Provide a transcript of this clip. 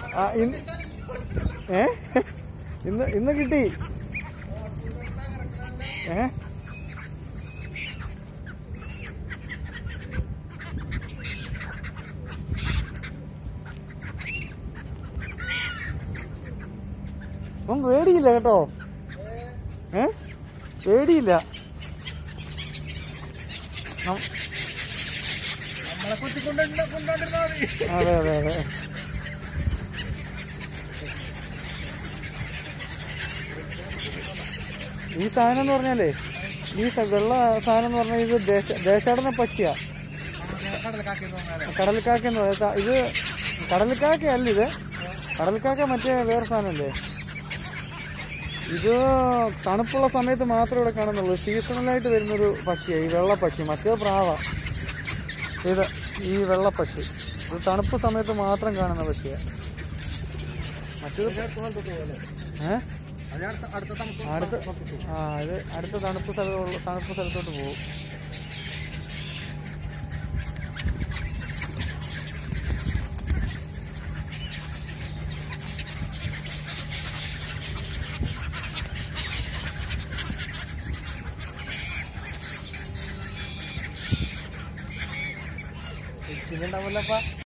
ആ ഇന്ന് ഏ ഇന്ന് ഇന്ന് കിട്ടി ഏ ഒന്നും പേടിയില്ല കേട്ടോ ഏ പേടിയില്ല നം- നമ്മളെ കുത്തിക്കൊണ്ട് കൊണ്ടോണ്ടിരുന്നാ മതി അതെ അതെ അതെ ഈ സാധനം എന്ന് പറഞ്ഞാലേ ഈ സ- വെള്ള സാധനം എന്ന് പറഞ്ഞാൽ ഇത് ദേശ- ദേശാടന പക്ഷിയാ കടലക്കാക്കി തോന്നാലേ കടൽക്കാക്ക എന്ന് പറയുന്നത് ഇത് കടൽക്കാക്ക അല്ല ഇത് കടൽക്കാക്ക മറ്റേ വേറെ സാധനമല്ലേ ഇത് തണുപ്പുള്ള സമയത്ത് മാത്രമേ ഇവിടെ കാണുന്നുള്ളൂ സീസണലായിട്ട് വരുന്നൊരു പക്ഷിയാണ് ഈ വെള്ളപ്പക്ഷി മറ്റേ പ്രാവ ഇത് ഈ വെള്ളപ്പക്ഷി ഇത് തണുപ്പ് സമയത്ത് മാത്രം കാണുന്ന പക്ഷിയാണ് മറ്റേത് അടുത്ത സ്ഥലത്തോട്ട് പോലെ ഏഹ് അത് അടുത്ത അടുത്ത തണുപ്പ് അടുത്ത ആ ഇത് അടുത്ത തണുപ്പ് സ്ഥലത്തുള്ള തണുപ്പ് സ്ഥലത്തോട്ട് പോകും പിന്നെ ഉണ്ടാവില്ലപ്പാ